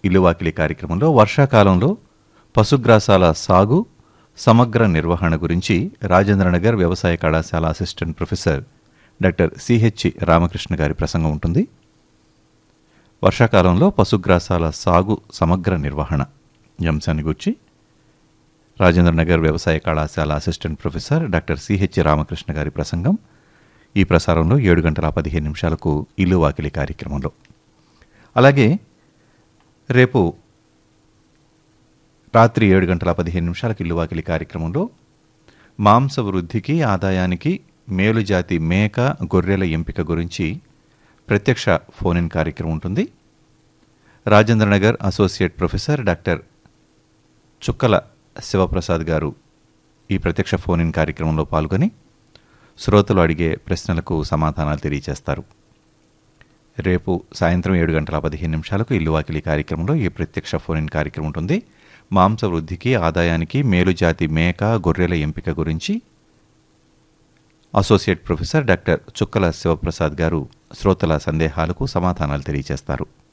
ఇల్లువాకిలి కార్యక్రమంలో వర్షాకాలంలో పశుగ్రాసాల సాగు సమగ్ర నిర్వహణ గురించి రాజేంద్రనగర్ వ్యవసాయ కళాశాల assistant professor doctor CH Ramakrishna గారి ప్రసంగం ఉంటుంది వర్షాకాలంలో పశుగ్రాసాల సాగు సమగ్ర నిర్వహణ ఈ అంశాన్ని గురించి రాజేంద్రనగర్ వ్యవసాయ కళాశాల assistant professor doctor CH Ramakrishna గారి ప్రసంగం ఈ ప్రసారంలో ఏడు గంటల పదిహేను నిమిషాలకు ఇల్లు వాకిలి కార్యక్రమంలో అలాగే రేపు రాత్రి ఏడు గంటల పదిహేను నిమిషాలకు ఇల్లు వాకిలి కార్యక్రమంలో మాంస వృద్ధికి ఆదాయానికి మేలు జాతి మేక గొర్రెల ఎంపిక గురించి ప్రత్యక్ష ఫోన్ ఇన్ కార్యక్రమం ఉంటుంది రాజేంద్రనగర్ అసోసియేట్ ప్రొఫెసర్ డాక్టర్ చుక్కల శివప్రసాద్ గారు ఈ ప్రత్యక్ష ఫోన్ ఇన్ కార్యక్రమంలో పాల్గొని శ్రోతలు అడిగే ప్రశ్నలకు సమాధానాలు తెలియజేస్తారు రేపు సాయంత్రం ఏడు గంటల పదిహేను నిమిషాలకు ఇల్లు వాకిలి కార్యక్రమంలో ఈ ప్రత్యక్ష ఫోన్ ఇన్ కార్యక్రమం ఉంటుంది మాంస వృద్ధికి ఆదాయానికి మేలు జాతి మేక గొర్రెల ఎంపిక గురించి అసోసియేట్ ప్రొఫెసర్ డాక్టర్ చుక్కల శివప్రసాద్ గారు శ్రోతల సందేహాలకు సమాధానాలు తెలియజేస్తారు